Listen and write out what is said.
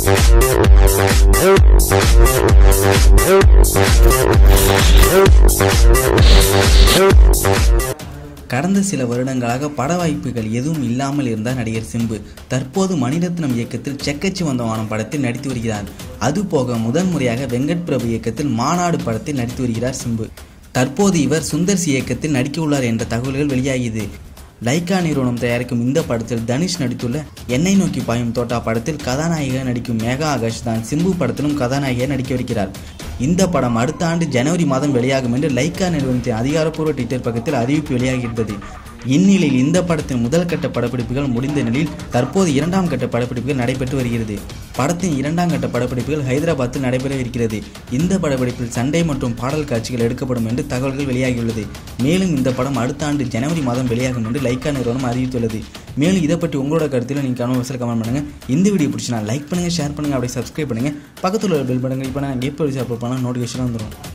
கடந்த சில வருடங்களாக பட வாய்ப்புகள் எதுவும் இல்லாமல் இருந்தார் நடிகர் சிம்பு தற்போது மணிரத்னம் இயக்கத்தில் செக்கச்சி வந்த வானம் படத்தில் நடித்து வருகிறார் அதுபோக முதன்முறையாக வெங்கட் பிரபு இயக்கத்தில் மாநாடு படத்தில் நடித்து வருகிறார் சிம்பு தற்போது இவர் சுந்தர்சி இயக்கத்தில் நடிக்க உள்ளார் என்ற தகவல்கள் வெளியாகியது லைக்கா நிறுவனம் தயாரிக்கும் இந்த படத்தில் தனுஷ் நடித்துள்ள எண்ணெய் நோக்கி பாயும் தோட்டா படத்தில் கதாநாயகியாக நடிக்கும் மேகா ஆகாஷ் தான் சிம்பு படத்திலும் கதாநாயகியாக நடிக்கவிருக்கிறார் இந்த படம் அடுத்த ஆண்டு ஜனவரி மாதம் வெளியாகும் என்று லைக்கா நிறுவனத்தின் அதிகாரப்பூர்வ ட்விட்டர் பக்கத்தில் அறிவிப்பு வெளியாகியிருந்தது இந்நிலையில் இந்த படத்தின் முதல் கட்ட படப்பிடிப்புகள் முடிந்த நிலையில் தற்போது இரண்டாம் கட்ட படப்பிடிப்புகள் நடைபெற்று வருகிறது படத்தின் இரண்டாம் கட்ட படப்பிடிப்புகள் ஹைதராபாத்தில் நடைபெற இருக்கிறது இந்த படப்பிடிப்பில் சண்டை மற்றும் பாடல் காட்சிகள் எடுக்கப்படும் என்று தகவல்கள் வெளியாகியுள்ளது மேலும் இந்த படம் அடுத்த ஆண்டு ஜனவரி மாதம் வெளியாகும் என்று லைக்கா நிறுவனம் அறிவித்துள்ளது மேலும் இதை பற்றி உங்களோட கருத்தில் நீங்கள் கமெண்ட் கமெண்ட் பண்ணுங்க இந்த வீடியோ பிடிச்சினா லைக் பண்ணுங்க ஷேர் பண்ணுங்க அப்படியே சப்ஸ்கிரைப் பண்ணுங்க பக்கத்தில் உள்ள பெல் பட்டனை கிளிக் பண்ணால் எப்போ அப்லோட் பண்ணால் நோட்டிஃபிகேஷன் வந்துடும்